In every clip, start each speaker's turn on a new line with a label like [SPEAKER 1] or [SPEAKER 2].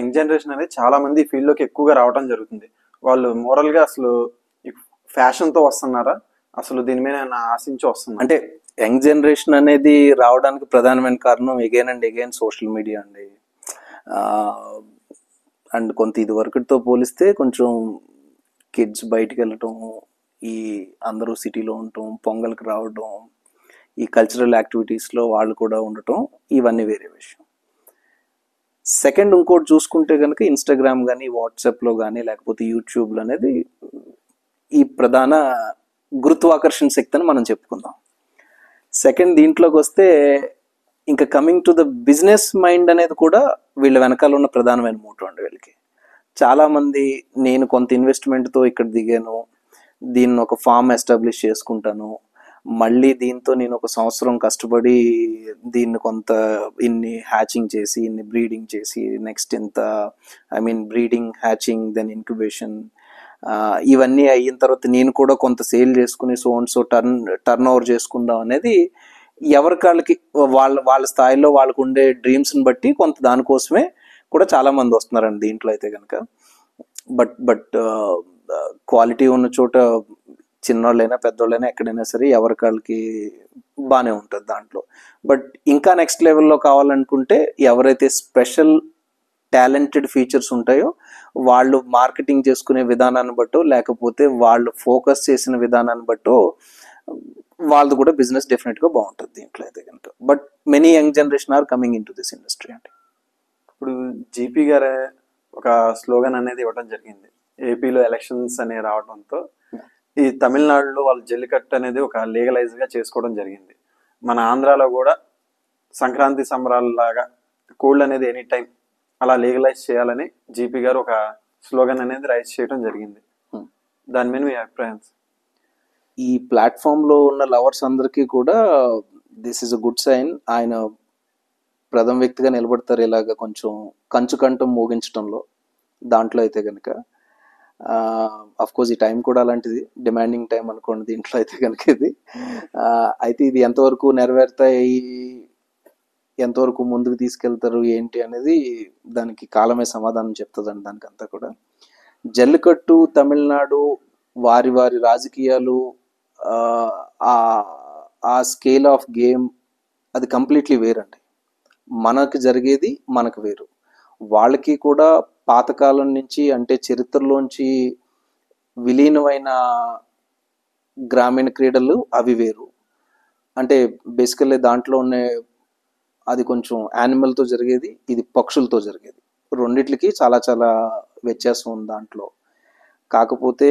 [SPEAKER 1] Young generation అనేది చాలా మంది ఈ ఫీల్డ్ లోకి ఎక్కువగా రావడం జరుగుతుంది వాళ్ళు మోరల్ గా అసలు ఫ్యాషన్ తో వస్తున్నారా అసలు దీని మీద ఏమైనా ఆశించి వస్తున్నారు
[SPEAKER 2] అంటే యంగ్ జనరేషన్ అనేది రావడానికి ప్రధానమైన కారణం again and again social media అండి అండ్ కొంత ఇది వరకుతో పోలిస్తే కొంచెం కిడ్స్ బయటికి వెళ్ళటం ఈ అందరూ సిటీలో ఉండటం పొంగల్కి రావడం ఈ కల్చరల్ యాక్టివిటీస్లో వాళ్ళు కూడా ఉండటం ఇవన్నీ వేరే విషయం సెకండ్ ఇంకోటి చూసుకుంటే కనుక ఇన్స్టాగ్రామ్ కానీ వాట్సాప్లో కానీ లేకపోతే యూట్యూబ్లో అనేది ఈ ప్రధాన గురుత్వాకర్షణ శక్తి అని మనం చెప్పుకుందాం సెకండ్ దీంట్లోకి వస్తే ఇంకా coming to the business mind అనేది కూడా వీళ్ళ వెనకాల ఉన్న ప్రధానమైన మోటో అండి వీళ్ళకి చాలా మంది నేను కొంత ఇన్వెస్ట్మెంట్తో ఇక్కడ దిగాను దీన్ని ఒక ఫామ్ ఎస్టాబ్లిష్ చేసుకుంటాను మళ్ళీ దీంతో నేను ఒక సంవత్సరం కష్టపడి దీన్ని కొంత ఇన్ని హ్యాచింగ్ చేసి ఇన్ని బ్రీడింగ్ చేసి నెక్స్ట్ ఇంత I mean breeding hatching then incubation ఇవన్నీ అయిన తర్వాత నేను కూడా కొంత సేల్ చేసుకుని so and so turn turn over చేసుకుందాం అనేది ఎవరి కాళ్ళకి వాళ్ళ వాళ్ళ స్థాయిలో వాళ్ళకు ఉండే డ్రీమ్స్ని బట్టి కొంత దానికోసమే కూడా చాలా మంది వస్తున్నారండి దీంట్లో అయితే కనుక బట్ బట్ క్వాలిటీ ఉన్న చోట చిన్నోళ్ళైనా పెద్దోళ్ళైనా ఎక్కడైనా సరే ఎవరి కాళ్ళకి బాగానే ఉంటుంది దాంట్లో బట్ ఇంకా నెక్స్ట్ లెవెల్లో కావాలనుకుంటే ఎవరైతే స్పెషల్ టాలెంటెడ్ ఫీచర్స్ ఉంటాయో వాళ్ళు మార్కెటింగ్ చేసుకునే విధానాన్ని బట్టో లేకపోతే వాళ్ళు ఫోకస్ చేసిన విధానాన్ని బట్టో వాళ్ళది కూడా బిజినెస్ డెఫినెట్గా బాగుంటుంది దీంట్లో అయితే కనుక but many young generation are coming into this industry అండి
[SPEAKER 1] ఇప్పుడు జీపీ గారే ఒక స్లోగన్ అనేది ఇవ్వడం జరిగింది ఏపీలో ఎలక్షన్స్ అనేవి రావడంతో ఈ తమిళనాడులో వాళ్ళు జల్లికట్టు అనేది ఒక లీగలైజ్ గా చేసుకోవడం జరిగింది మన ఆంధ్రాలో కూడా సంక్రాంతి సంబరాల లాగా కోల్డ్ అనేది ఎనీ టైం అలా లీగలైజ్ చేయాలని జీపీ గారు ఒక స్లోగన్ అనేది రైజ్ చేయడం జరిగింది
[SPEAKER 2] Hmm.
[SPEAKER 1] దాని మీద మీ అభిప్రాయం
[SPEAKER 2] ఈ ప్లాట్ఫామ్ లో ఉన్న లవర్స్ అందరికీ కూడా this is a good sign ఆయన ప్రథమ వ్యక్తిగా నిలబడతారు ఇలాగ కొంచెం కంచు కంఠం మోగించడంలో దాంట్లో అయితే కనుక అఫ్ కోర్స్ ఈ టైం కూడా అలాంటిది డిమాండింగ్ టైం అనుకోండి దీంట్లో అయితే కనుక ఇది ఆ, అయితే ఇది ఎంతవరకు నెరవేరుతాయి ఎంతవరకు ముందుకు తీసుకెళ్తారు ఏంటి అనేది దానికి కాలమే సమాధానం చెప్తుందండి దానికంతా కూడా జల్లికట్టు తమిళనాడు వారి వారి రాజకీయాలు ఆ, ఆ- ఆ స్కేల్ ఆఫ్ గేమ్ అది కంప్లీట్లీ వేరండి మనకు జరిగేది మనకు వేరు వాళ్ళకి కూడా పాతకాలం నుంచి అంటే చరిత్రలోంచి విలీనమైన గ్రామీణ క్రీడలు అవి వేరు అంటే బేసికల్లీ దాంట్లో ఉన్న అది కొంచెం యానిమల్తో జరిగేది ఇది పక్షులతో జరిగేది రెండిట్లకి చాలా చాలా వ్యత్యాసం ఉంది దాంట్లో కాకపోతే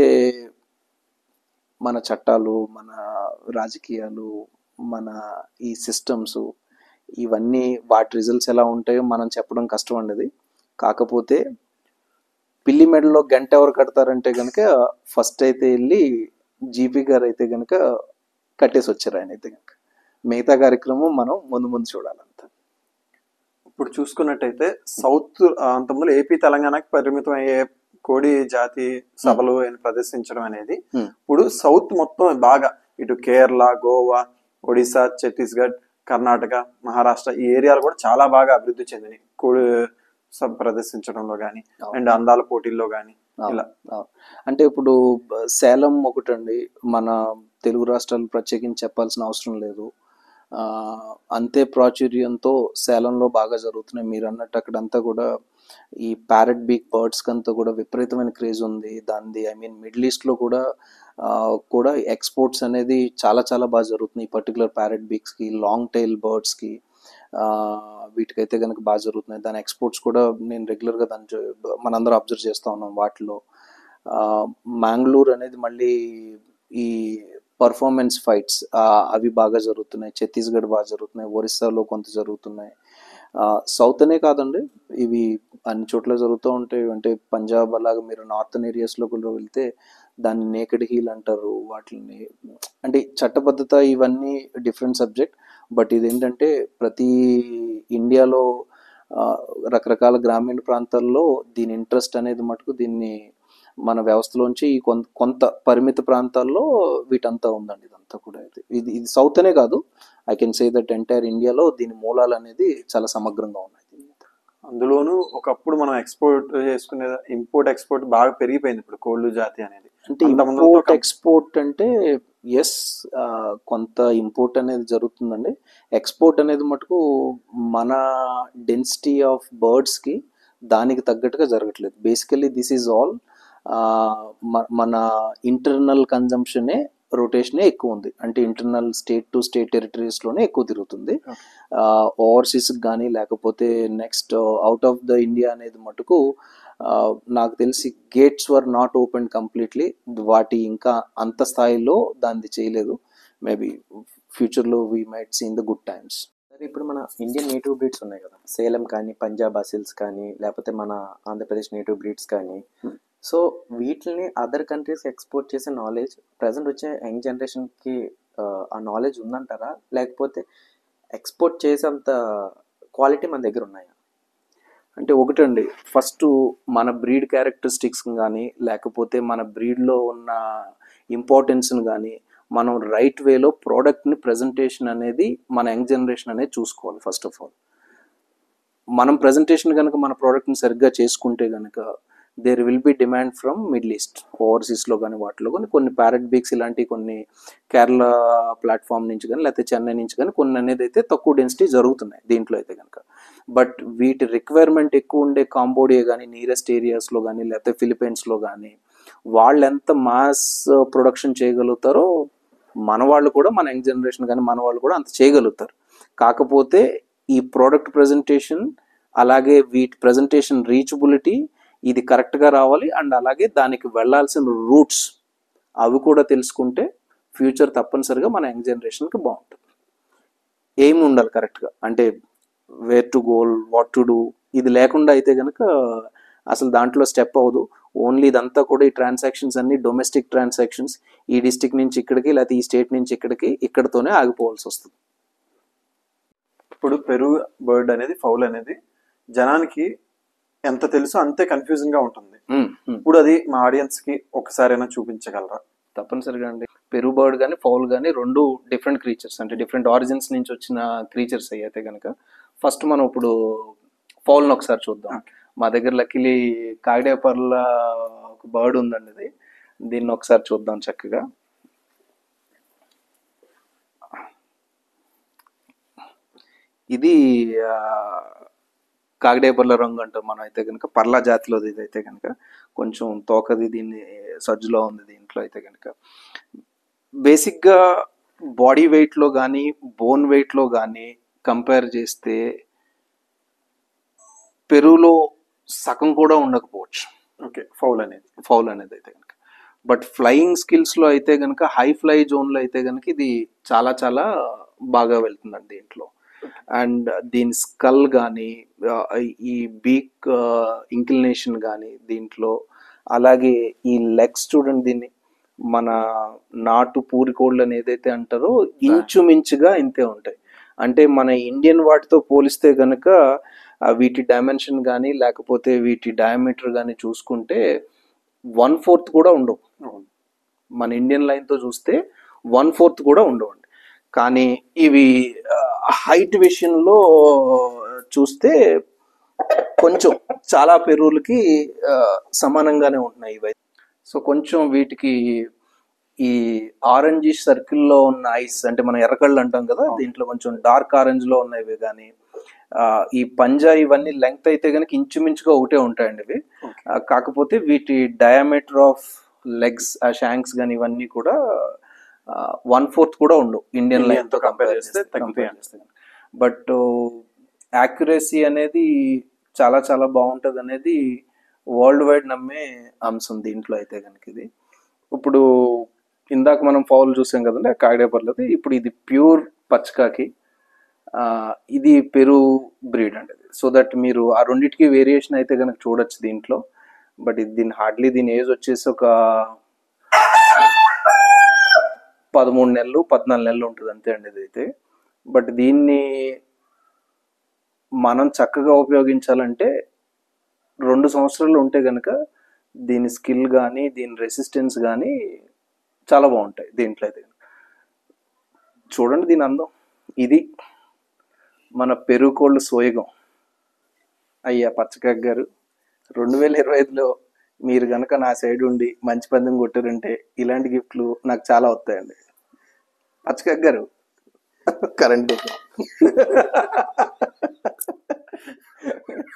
[SPEAKER 2] మన చట్టాలు మన రాజకీయాలు మన ఈ సిస్టమ్స్ ఇవన్నీ వాటి రిజల్ట్స్ ఎలా ఉంటాయో మనం చెప్పడం కష్టం అండి కాకపోతే పిల్లి మెడలో గంట ఎవరు కడతారంటే కనుక ఫస్ట్ అయితే వెళ్ళి జీపీ గారు అయితే కనుక కట్టేసి వచ్చారు ఆయన అయితే కనుక మిగతా కార్యక్రమం మనం ముందు ముందు చూడాలంత
[SPEAKER 1] ఇప్పుడు చూసుకున్నట్టయితే సౌత్ అంతకుముందు ఏపీ తెలంగాణకి పరిమితం అయ్యే కోడి జాతి సభలు అని ప్రదర్శించడం అనేది
[SPEAKER 2] Hmm.
[SPEAKER 1] ఇప్పుడు సౌత్ మొత్తం బాగా ఇటు కేరళ గోవా ఒడిశా ఛత్తీస్గఢ్ కర్ణాటక మహారాష్ట్ర ఈ ఏరియాలు కూడా చాలా బాగా అభివృద్ధి చెందినాయి కోడి సభ ప్రదర్శించడంలో గానీ
[SPEAKER 2] అవును.
[SPEAKER 1] అండ్ అందాల పోటీల్లో గానీ ఇలా
[SPEAKER 2] ఆ, అంటే ఇప్పుడు బ- సేలం ఒకటండి మన తెలుగు రాష్ట్రాలు ప్రత్యేకించి చెప్పాల్సిన అవసరం లేదు ఆ, అంతే ప్రాచుర్యంతో సేలంలో బాగా జరుగుతున్నాయి మీరు అన్నట్టు అక్కడంతా కూడా ఈ ప్యారెట్ బీక్ బర్డ్స్ కంతా కూడా విపరీతమైన క్రేజ్ ఉంది దానిది ఐ మీన్ మిడిల్ ఈస్ట్ లో కూడా ఆ, కూడా ఎక్స్పోర్ట్స్ అనేది చాలా చాలా బాగా జరుగుతుంది ఈ పర్టికులర్ ప్యారెట్ బీక్స్ కి లాంగ్ టైల్ బర్డ్స్ కి ఆ, వీటికైతే కనుక బాగా జరుగుతున్నాయి దాని ఎక్స్పోర్ట్స్ కూడా నేను రెగ్యులర్ గా దాని చూ- మనందరం అబ్జర్వ్ చేస్తా ఉన్నాం వాటిలో ఆ, మ్యాంగ్లూర్ అనేది మళ్ళీ ఈ పర్ఫార్మెన్స్ ఫైట్స్ అవి బాగా జరుగుతున్నాయి ఛత్తీస్గఢ్ బాగా జరుగుతున్నాయి ఒరిస్సాలో కొంత జరుగుతున్నాయి ఆ, సౌత్ అనే కాదండి ఇవి అన్ని చోట్ల జరుగుతూ ఉంటాయి అంటే పంజాబ్ అలాగా మీరు నార్థన్ ఏరియాస్లో కూడా వెళ్తే దాన్ని నేకెడ్ హీల్ అంటారు వాటిని అంటే చట్టబద్ధత ఇవన్నీ డిఫరెంట్ సబ్జెక్ట్ బట్ ఇదేంటంటే ప్రతి ఇండియాలో ఆ, రకరకాల గ్రామీణ ప్రాంతాల్లో దీని ఇంట్రెస్ట్ అనేది మటుకు దీన్ని మన వ్యవస్థలోంచి ఈ కొంత కొంత పరిమిత ప్రాంతాల్లో వీటంతా ఉందండి ఇదంతా కూడా అయితే ఇది ఇది సౌత్ అనే కాదు I can say that entire ఇండియాలో దీని మూలాలు అనేది చాలా సమగ్రంగా ఉన్నాయి
[SPEAKER 1] అందులోనూ ఒకప్పుడు మనం ఎక్స్పోర్ట్ చేసుకునే ఇంపోర్ట్ ఎక్స్పోర్ట్ బాగా పెరిగిపోయింది ఇప్పుడు కోళ్ళు జాతి అనేది
[SPEAKER 2] అంటే
[SPEAKER 1] అంతకుముందు
[SPEAKER 2] ఇంపోర్ట్
[SPEAKER 1] ఒక-
[SPEAKER 2] ఎక్స్పోర్ట్ అంటే ఎస్ కొంత ఇంపోర్ట్ అనేది జరుగుతుందండి ఎక్స్పోర్ట్ అనేది మటుకు మన డెన్సిటీ ఆఫ్ బర్డ్స్కి దానికి తగ్గట్టుగా జరగట్లేదు బేసికలీ దిస్ ఈజ్ ఆల్ మన ఇంటర్నల్ కన్జంప్షనే రొటేషనే ఎక్కువ ఉంది అంటే ఇంటర్నల్ స్టేట్ టు స్టేట్ టెరిటరీస్లోనే ఎక్కువ తిరుగుతుంది ఓవర్సీస్కి కానీ లేకపోతే next out of the India అనేది మటుకు ఆ, నాకు తెలిసి gates were not open completely వాటి ఇంకా అంత స్థాయిలో దాన్ని చేయలేదు మేబీ ఫ్యూచర్లో we might seen the good times
[SPEAKER 3] సరే ఇప్పుడు మన ఇండియన్ నేటివ్ బ్రీడ్స్ ఉన్నాయి కదా సేలం కానీ పంజాబ్ అసిల్స్ కానీ లేకపోతే మన ఆంధ్రప్రదేశ్ నేటివ్ బ్రీడ్స్ కానీ సో వీటిని అదర్ కంట్రీస్ ఎక్స్పోర్ట్ చేసే నాలెడ్జ్ ప్రజెంట్ వచ్చే యంగ్ జనరేషన్కి ఆ నాలెడ్జ్ ఉందంటారా లేకపోతే ఎక్స్పోర్ట్ చేసేంత క్వాలిటీ మన దగ్గర ఉన్నాయా
[SPEAKER 2] అంటే ఒకటండి ఫస్ట్ మన బ్రీడ్ క్యారెక్టరిస్టిక్స్ కానీ లేకపోతే మన బ్రీడ్లో ఉన్న ఇంపార్టెన్స్ని కానీ మనం రైట్ వేలో ప్రోడక్ట్ని ప్రజెంటేషన్ అనేది మన యంగ్ జనరేషన్ అనేది చూసుకోవాలి ఫస్ట్ ఆఫ్ ఆల్ మనం ప్రజెంటేషన్ కనుక మన ప్రోడక్ట్ని సరిగ్గా చేసుకుంటే కనుక there will be demand from middle east ఓవర్సీస్లో కానీ వాటిలో కానీ కొన్ని ప్యారెట్ బీక్స్ ఇలాంటి కొన్ని కేరళ ప్లాట్ఫామ్ నుంచి కానీ లేకపోతే చెన్నై నుంచి కానీ కొన్ని అనేది అయితే తక్కువ డెన్సిటీ జరుగుతున్నాయి దీంట్లో అయితే కనుక బట్ వీటి రిక్వైర్మెంట్ ఎక్కువ ఉండే కాంబోడియా కానీ నియరెస్ట్ ఏరియాస్లో కానీ లేకపోతే ఫిలిపైన్స్లో కానీ వాళ్ళు ఎంత మాస్ ప్రొడక్షన్ చేయగలుగుతారో మన వాళ్ళు కూడా మన యంగ్ జనరేషన్ కానీ మన వాళ్ళు కూడా అంత చేయగలుగుతారు కాకపోతే ఈ ప్రోడక్ట్ ప్రజెంటేషన్ అలాగే వీటి ప్రజెంటేషన్ రీచబిలిటీ ఇది కరెక్ట్గా రావాలి అండ్ అలాగే దానికి వెళ్ళాల్సిన రూట్స్ అవి కూడా తెలుసుకుంటే ఫ్యూచర్ తప్పనిసరిగా మన యంగ్ జనరేషన్కి బాగుంటుంది ఏమి ఉండాలి కరెక్ట్గా అంటే where to goal what to do ఇది లేకుండా అయితే కనుక అసలు దాంట్లో స్టెప్ అవ్వదు ఓన్లీ ఇదంతా కూడా ఈ ట్రాన్సాక్షన్స్ అన్ని డొమెస్టిక్ ట్రాన్సాక్షన్స్ ఈ డిస్టిక్ నుంచి ఇక్కడికి లేకపోతే ఈ స్టేట్ నుంచి ఇక్కడికి ఇక్కడతోనే ఆగిపోవాల్సి వస్తుంది
[SPEAKER 1] ఇప్పుడు పెరుగు బర్డ్ అనేది ఫౌల్ అనేది జనానికి ఎంత తెలుసో అంతే కన్ఫ్యూజింగ్ గా ఉంటుంది ఇప్పుడు అది మా ఆడియన్స్ కి ఒకసారైనా చూపించగలరా
[SPEAKER 2] తప్పనిసరిగా అండి పెరుగు బర్డ్ కానీ ఫౌల్ కానీ రెండు డిఫరెంట్ క్రీచర్స్ అంటే డిఫరెంట్ ఆరిజిన్స్ నుంచి వచ్చిన క్రీచర్స్ అయితే కనుక ఫస్ట్ మనం ఇప్పుడు ఫౌల్ని ఒకసారి చూద్దాం మా దగ్గర లక్కీలీ కాగడేపర్ల ఒక బర్డ్ ఉందండి ఇది దీన్ని ఒకసారి చూద్దాం చక్కగా ఇది ఆ, కాగడేపర్ల రంగు అంటాం మనం అయితే కనుక పర్లా జాతిలోది ఇది అయితే కనుక కొంచెం తోకది దీన్ని సజ్జులో ఉంది దీంట్లో అయితే కనుక బేసిక్గా బాడీ వెయిట్లో కానీ బోన్ వెయిట్లో కానీ కంపేర్ చేస్తే పెరువులో సగం కూడా ఉండకపోవచ్చు
[SPEAKER 1] ఓకే ఫౌల్ అనేది
[SPEAKER 2] ఫౌల్ అనేది అయితే కనుక బట్ ఫ్లయింగ్ స్కిల్స్లో అయితే కనుక హై ఫ్లై జోన్లో అయితే కనుక ఇది చాలా చాలా బాగా వెళ్తుందండి దీంట్లో అండ్ దీని స్కల్ కానీ ఈ బీక్ ఇంక్లినేషన్ కానీ దీంట్లో అలాగే ఈ లెగ్స్ చూడండి దీన్ని మన నాటు పూరికోళ్ళు అని ఏదైతే అంటారో ఇంచుమించుగా ఇంతే ఉంటాయి అంటే మన ఇండియన్ వాటితో పోలిస్తే కనుక ఆ వీటి డైమెన్షన్ కానీ లేకపోతే వీటి డయామీటర్ కానీ చూసుకుంటే వన్ ఫోర్త్ కూడా ఉండవు
[SPEAKER 1] అవును.
[SPEAKER 2] మన ఇండియన్ లైన్తో చూస్తే వన్ ఫోర్త్ కూడా ఉండవండి కానీ ఇవి హైట్ విషయంలో చూస్తే కొంచెం చాలా పెరువులకి ఆ, సమానంగానే ఉంటున్నాయి ఇవి సో కొంచెం వీటికి ఈ ఆరెంజ్ సర్కిల్లో ఉన్న ఐస్ అంటే మనం ఎర్రకళ్ళు అంటాం కదా దీంట్లో కొంచెం డార్క్ ఆరెంజ్ లో ఉన్నవి కానీ ఆ, ఈ పంజా ఇవన్నీ లెంగ్త్ అయితే కనుక ఇంచుమించుగా ఒకటే ఉంటాయండి ఇవి ఆ, కాకపోతే వీటి డయామీటర్ ఆఫ్ లెగ్స్ ఆ షాంక్స్ కానీ ఇవన్నీ కూడా వన్ ఫోర్త్ కూడా ఉండవు ఇండియన్
[SPEAKER 1] Indian
[SPEAKER 2] లైన్ తో
[SPEAKER 1] తో
[SPEAKER 2] కంపేర్
[SPEAKER 1] compare
[SPEAKER 2] చేస్తే
[SPEAKER 1] చేస్తే
[SPEAKER 2] కంపేర్
[SPEAKER 1] తగ్గిపోయాయి.
[SPEAKER 2] చేస్తే బట్ యాక్యురసీ అనేది చాలా చాలా బాగుంటుంది అనేది వరల్డ్ వైడ్ నమ్మే అంశం దీంట్లో అయితే కనుక ఇది ఇప్పుడు ఇందాక మనం ఫౌల్ చూసాం కదండి ఆ కాగడేపర్లది ఇప్పుడు ఇది ప్యూర్ పచ్చకాకి ఆ, ఇది పెరు బ్రీడ్ అండి సో దట్ మీరు ఆ రెండింటికి వేరియేషన్ అయితే కనుక చూడొచ్చు దీంట్లో బట్ ఇది దీని హార్డ్లీ దీని ఏజ్ వచ్చేసి ఒక పదమూడు నెలలు పద్నాలుగు నెలలు ఉంటుంది అంతే అండి ఇదైతే బట్ దీన్ని మనం చక్కగా ఉపయోగించాలంటే రెండు సంవత్సరాలు ఉంటే కనుక దీని స్కిల్ కానీ దీని రెసిస్టెన్స్ కానీ చాలా బాగుంటాయి దీంట్లో అయితే చూడండి దీని అందం ఇది మన పెరుకోళ్ళు సోయగం అయ్యా పచ్చకాక్ గారు రెండు వేల ఇరవై ఐదులో మీరు గనక నా సైడ్ ఉండి మంచి పందెం కొట్టారంటే ఇలాంటి గిఫ్ట్లు నాకు చాలా వస్తాయండి పచ్చకాక్ గారు కరెంట్